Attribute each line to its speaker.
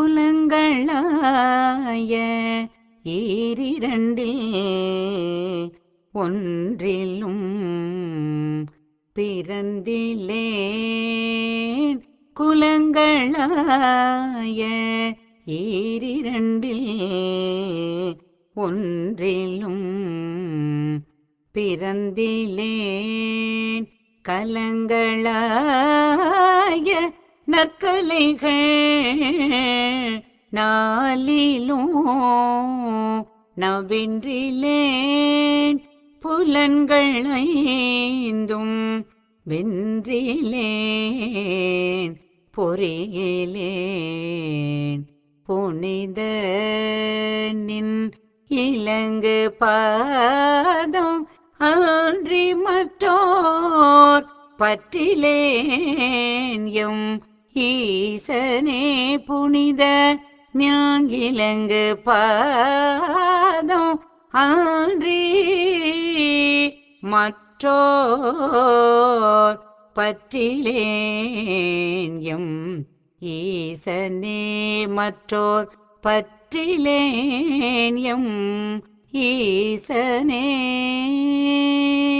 Speaker 1: புலங்களாய ஈரிரண்டில் ஒன்றிலும் பிறந்திலேன் குலங்களாய ஈரிரண்டில் ஒன்றிலும் பிறந்திலேன் கலங்களாய நற்கலைகள் நாளிலும் நவின்றிலேன் புலன்கள் ஐந்தும் வென்றிலேன் பொறியிலேன் புனித நின் இலங்கு பாதம் அன்றி மற்றோர் பற்றிலேன் எம் ஈசனே புனித ஞாங்கிலங்கு பாதம் அன்றி மற்றோர் பற்றிலேன் எம் ஈசனே மற்றோர் பற்றிலேன் எம் ஈசனே